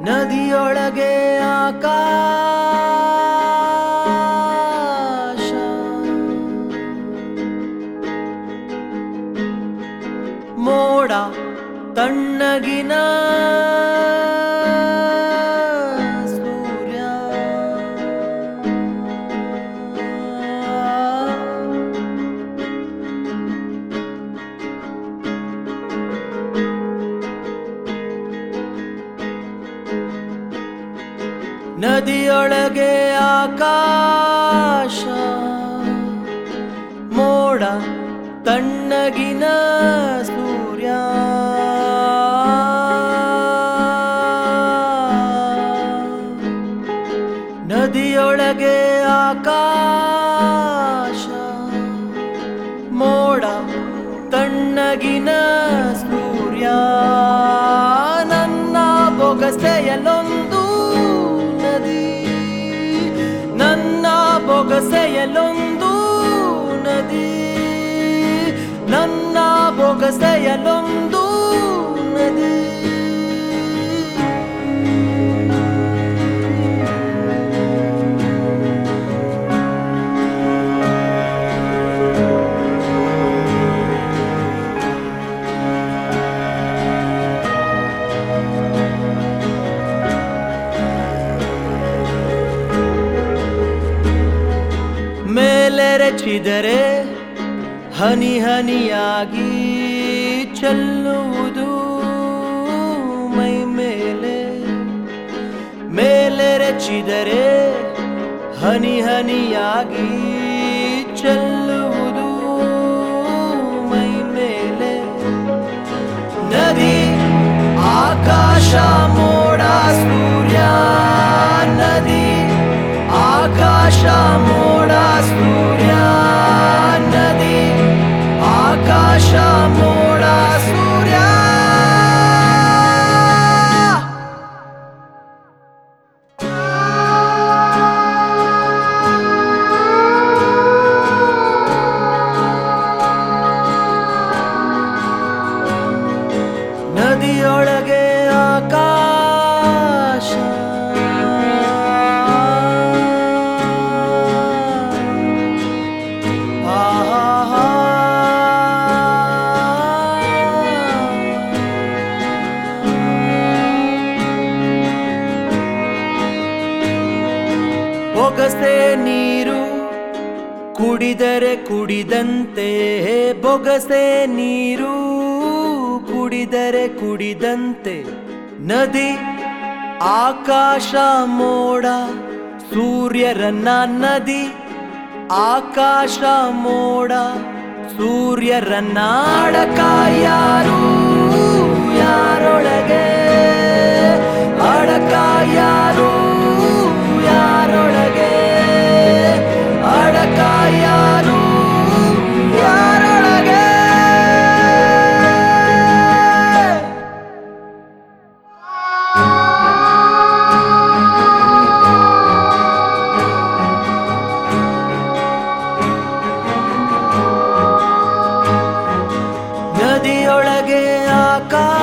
ನದಿಯೊಳಗೆ ಆಕಾಶ ಮೋಡ ತಣ್ಣಗಿನ ಸೂರ್ಯ ನದಿಯೊಳಗೆ ಆಕಾಶ ಮೋಡ ತಣ್ಣಗಿನ ಸೂರ್ಯ ನದಿಯೊಳಗೆ ಆಕಾಶ ಮೋಡ ತಣ್ಣಗಿನ ಸೂರ್ಯ ನನ್ನ ಬೊಗಸೆಯಲೊಂದು ನದಿ ನನ್ನ ಬೊಗಸೆಯಲೊಂದು ನದಿ ನನ್ನ ಬೊಗಸೆಯಲೊಂದು ನದಿ ಮೇಲೆ ರಚಿದರೆ ಹನಿ ಹನಿಯಾಗಿ ಚೆಲ್ಲುವುದು ಮೈ ಮೇಲೆ ಮೇಲೆ ರಚಿದರೆ ಹನಿ ಹನಿಯಾಗಿ ಚೆಲ್ಲುವುದು ಮೈ ಮೇಲೆ ನದಿ ಆಕಾಶ ಮೋಡ ಸೂರ್ಯ ನದಿ ಆಕಾಶ ಮೋಡ ಸೂರ್ಯ ನದಿ ಆಕಾಶ ಮೋಡ ಸೂರ್ಯ ನದಿಯೊಳಗೆ ಆಕಾಶ ಆಹಾ. ಬೊಗಸೆ ನೀರು ಕುಡಿದರೆ ಕುಡಿದಂತೆ ಬೊಗಸೆ ನೀರು ಕುಡಿದರೆ ಕುಡಿದಂತೆ ನದಿ ಆಕಾಶ ಮೋಡ ಸೂರ್ಯರನ್ನ ನದಿ ಆಕಾಶ ಮೋಡ ಸೂರ್ಯರನ್ನ ಅಡಕ ಯಾರು ಯಾರೊಳಗೆ ಅಡಕ ಯಾರು ಯಾರೊಳಗೆ ಅಡಕ ಯಾರು ಯಾರೊಳಗೆ ನದಿಯೊಳಗೆ ಆಕಾಶ